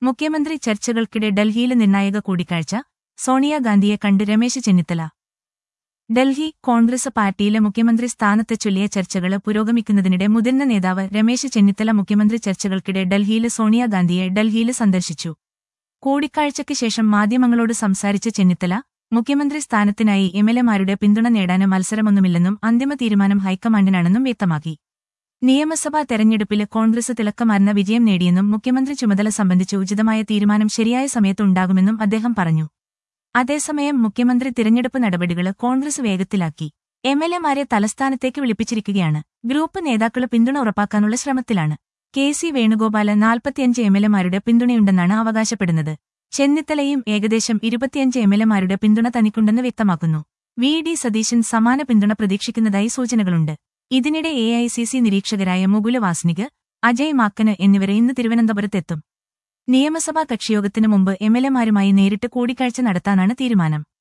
മുഖ്യമന്ത്രി ചർച്ചകൾക്കിടെ ഡൽഹിയിലെ നിർണായക കൂടിക്കാഴ്ച സോണിയാഗാന്ധിയെ കണ്ട് രമേശ് ചെന്നിത്തല ഡൽഹി കോൺഗ്രസ് പാർട്ടിയിലെ മുഖ്യമന്ത്രി സ്ഥാനത്തെ ചൊല്ലിയ ചർച്ചകൾ പുരോഗമിക്കുന്നതിനിടെ മുതിർന്ന നേതാവ് രമേശ് ചെന്നിത്തല മുഖ്യമന്ത്രി ചർച്ചകൾക്കിടെ ഡൽഹിയിലെ സോണിയാഗാന്ധിയെ ഡൽഹിയിൽ സന്ദർശിച്ചു കൂടിക്കാഴ്ചയ്ക്ക് ശേഷം മാധ്യമങ്ങളോട് സംസാരിച്ച ചെന്നിത്തല മുഖ്യമന്ത്രി സ്ഥാനത്തിനായി എംഎൽഎമാരുടെ പിന്തുണ നേടാന് മത്സരമൊന്നുമില്ലെന്നും അന്തിമ തീരുമാനം ഹൈക്കമാൻഡിനാണെന്നും വ്യക്തമാക്കി നിയമസഭാ തെരഞ്ഞെടുപ്പില് കോൺഗ്രസ് തിളക്കമാർന്ന വിജയം നേടിയെന്നും മുഖ്യമന്ത്രി ചുമതല സംബന്ധിച്ച് ഉചിതമായ തീരുമാനം ശരിയായ സമയത്ത് ഉണ്ടാകുമെന്നും അദ്ദേഹം പറഞ്ഞു അതേസമയം മുഖ്യമന്ത്രി തിരഞ്ഞെടുപ്പ് നടപടികൾ കോൺഗ്രസ് വേഗത്തിലാക്കി എംഎൽഎമാരെ തലസ്ഥാനത്തേക്ക് വിളിപ്പിച്ചിരിക്കുകയാണ് ഗ്രൂപ്പ് നേതാക്കള് പിന്തുണ ഉറപ്പാക്കാനുള്ള ശ്രമത്തിലാണ് കെ സി വേണുഗോപാല് നാൽപ്പത്തിയഞ്ച് എംഎൽഎമാരുടെ പിന്തുണയുണ്ടെന്നാണ് അവകാശപ്പെടുന്നത് ചെന്നിത്തലയും ഏകദേശം ഇരുപത്തിയഞ്ച് എംഎൽഎമാരുടെ പിന്തുണ തനിക്കുണ്ടെന്ന് വ്യക്തമാക്കുന്നു വി ഡി സതീശൻ സമാന പിന്തുണ പ്രതീക്ഷിക്കുന്നതായി സൂചനകളുണ്ട് ഇതിനിടെ എ ഐ സി സി നിരീക്ഷകരായ മുകുല വാസ്നിക് അജയ് മാക്കന് എന്നിവരെ ഇന്ന് തിരുവനന്തപുരത്തെത്തും നിയമസഭാ കക്ഷിയോഗത്തിനു മുമ്പ് എംഎൽഎമാരുമായി നേരിട്ട് കൂടിക്കാഴ്ച നടത്താനാണ് തീരുമാനം